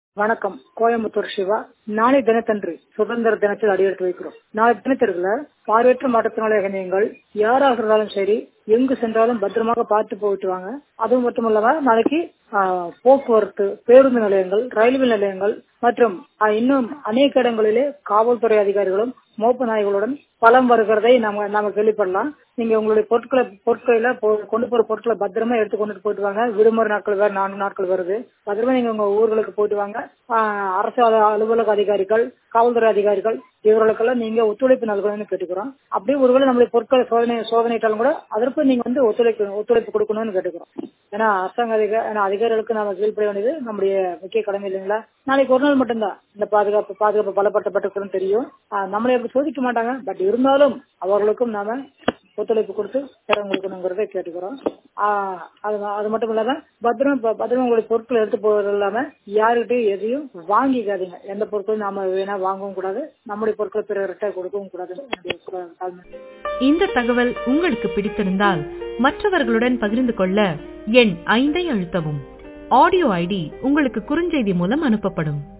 வணக்கம் கோயம்புத்தூர் சிவா நாளை தினத்தன்று சுதந்திர தினத்தில் அடியெடுத்து வைக்கிறோம் நாளை தினத்திற்குள்ள பார்வையற்ற மாற்றுத்திறனாளியாக நீங்கள் யாராக இருந்தாலும் சரி எங்கு சென்றாலும் பத்திரமாக பார்த்து போயிட்டு வாங்க அது மட்டும் இல்லாம நாளைக்கு ஆஹ், போக்குவரத்து பேருந்து நிலையங்கள் ரயில்வே நிலையங்கள் மற்றும் ஆஹ், இன்னும் அநேக இடங்களிலே காவல்துறை அதிகாரிகளும் மோப்ப நாய்களுடன் பலம் வருகிறதை நாம நாம கேள்விப்படலாம் நீங்க உங்களுடைய பொருட்களை பொருட்களை போ- கொண்டு போற பொருட்களை பத்திரமா எடுத்து கொண்டுட்டு போயிட்டு வாங்க விடுமுறை நாட்கள் வேற நான்கு நாட்கள் வருது பத்திரமா நீங்க உங்க ஊர்களுக்கு போயிட்டு வாங்க ஆஹ், அரசு அல- அலுவலக அதிகாரிகள் காவல்துறை அதிகாரிகள் இவர்களுக்கெல்லாம் நீங்க ஒத்துழைப்பு நல்கணும்னு கேட்டுக்கிறோம் அப்படியே ஒருவேளை நம்மளுடைய பொருட்களை சோதனை சோதனையிட்டாலும் கூட அதற்கு நீங்க வந்து ஒத்துழைப்பு ஒத்துழைப்பு கொடுக்கணும்னு கேட்டுக்கிறோம் ஏன்னா அரசாங்க அதிகாரி ஏன்னா அதிகாரிகளுக்கு நாம கீழ்ப்பட வேண்டியது நம்முடைய முக்கிய கடமை இல்லைங்களா நாளைக்கு ஒரு நாள் மட்டும்தான் இந்த பாதுகாப்பு பாதுகாப்பு பலப்படுத்தப்பட்டிருக்குன்னு தெரியும் ஆஹ், நம்மளை அப்படி சோதிக்க மாட்டாங்க பட் இருந்தாலும் அவர்களுக்கும் நாம ஒத்துழைப்பு கொடுத்து இடம் கொடுக்கணுங்கிறத கேட்டுக்கிறோம் ஆஹ், அது அது மட்டும் இல்லாம பத்திரம் ப- பத்திரம் உங்களுடைய பொருட்களை எடுத்து போறது இல்லாம யாருக்கிட்டையும் எதையும் வாங்கிக்காதீங்க எந்த பொருட்களும் நாம வேணா வாங்கவும் கூடாது நம்முடைய பொருட்களை பிறர்கிட்ட கொடுக்கவும் கூடாது என்னுடைய தாழ்மை. இந்த தகவல் உங்களுக்கு பிடித்திருந்தால் மற்றவர்களுடன் பகிர்ந்து கொள்ள எண் ஐந்தை அழுத்தவும் ஆடியோ ஐடி உங்களுக்கு குறுஞ்செய்தி மூலம் அனுப்பப்படும்